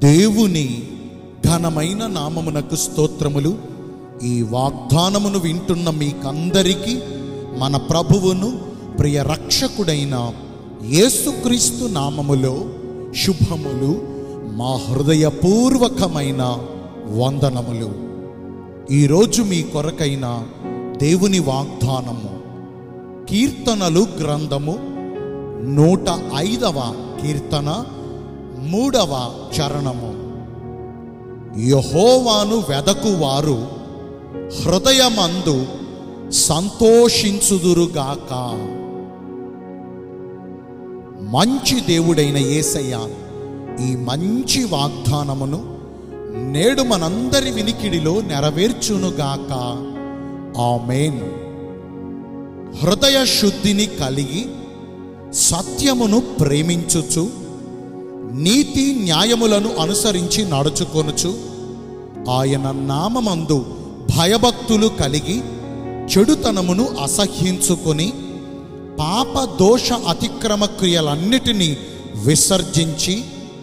దేవుని ఘనమైన నామమునకు స్తోత్రములు ఈ వాగ్దానమును వింటున్న మీకందరికీ మన ప్రభువును ప్రియ రక్షకుడైన యేసుక్రీస్తు నామములో శుభములు మా హృదయపూర్వకమైన వందనములు ఈరోజు మీ కొరకైన దేవుని వాగ్దానము కీర్తనలు గ్రంథము నూట ఐదవ కీర్తన మూడవ చరణము యహోవాను వెదకువారు హృదయమందు సంతోషించుదురుగాక మంచి దేవుడైన యేసయ్య ఈ మంచి వాగ్దానమును నేడు మనందరి వినికిడిలో నెరవేర్చునుగాక ఆమెన్ హృదయ శుద్ధిని కలిగి సత్యమును ప్రేమించుచు నీతి న్యాయములను అనుసరించి నడుచుకొనుచు ఆయన నామమందు భయభక్తులు కలిగి చెడుతనమును అసహ్యించుకొని పాప దోష అతిక్రమ క్రియలన్నిటినీ విసర్జించి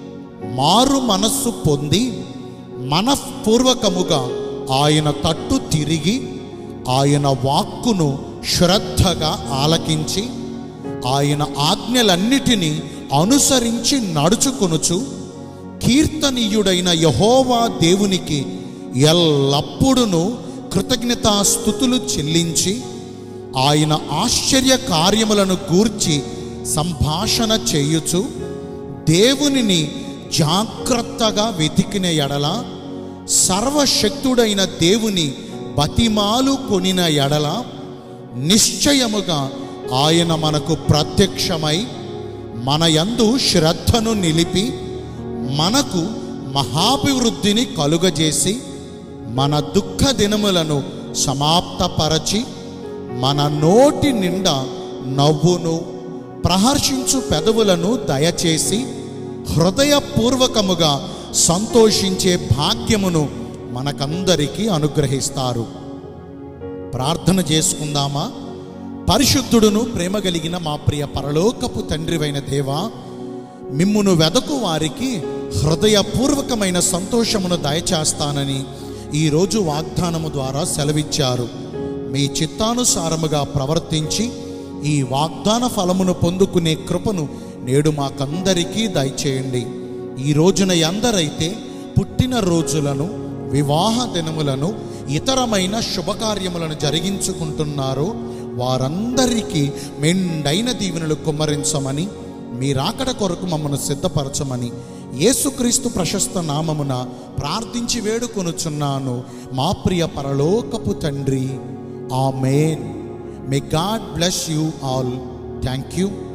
మారు మనస్సు పొంది మనఃపూర్వకముగా ఆయన తట్టు తిరిగి ఆయన వాక్కును శ్రద్ధగా ఆలకించి ఆయన ఆజ్ఞలన్నిటినీ అనుసరించి నడుచుకొనుచు కీర్తనీయుడైన యహోవా దేవునికి ఎల్లప్పుడూ కృతజ్ఞతాస్థుతులు చెల్లించి ఆయన ఆశ్చర్య కార్యములను గూర్చి సంభాషణ చేయుచు దేవునిని జాగ్రత్తగా వెతికిన ఎడల సర్వశక్తుడైన దేవుని బతిమాలు కొనిన ఎడల నిశ్చయముగా ఆయన మనకు ప్రత్యక్షమై మన యందు శ్రద్ధను నిలిపి మనకు మహాభివృద్ధిని కలుగజేసి మన దుఃఖ దినములను సమాప్తపరచి మన నోటి నిండా నవ్వును ప్రహర్షించు పెదవులను దయచేసి హృదయపూర్వకముగా సంతోషించే భాగ్యమును మనకందరికీ అనుగ్రహిస్తారు ప్రార్థన చేసుకుందామా పరిశుద్ధుడును ప్రేమ కలిగిన మా ప్రియ పరలోకపు తండ్రివైన దేవా మిమ్మును వెదకు వారికి హృదయపూర్వకమైన సంతోషమును దయచేస్తానని ఈరోజు వాగ్దానము ద్వారా సెలవిచ్చారు మీ చిత్తానుసారముగా ప్రవర్తించి ఈ వాగ్దాన ఫలమును పొందుకునే కృపను నేడు మాకందరికీ దయచేయండి ఈ రోజున ఎందరైతే పుట్టిన రోజులను వివాహ దినములను ఇతరమైన శుభకార్యములను జరిగించుకుంటున్నారో వారందరికీ మెండైన దీవెనలు కుమ్మరించమని మీ రాకడ కొరకు మమ్మను సిద్ధపరచమని యేసుక్రీస్తు ప్రశస్త నామమున ప్రార్థించి వేడుకొనుచున్నాను మా ప్రియ పరలోకపు తండ్రి amen may God bless you all thank you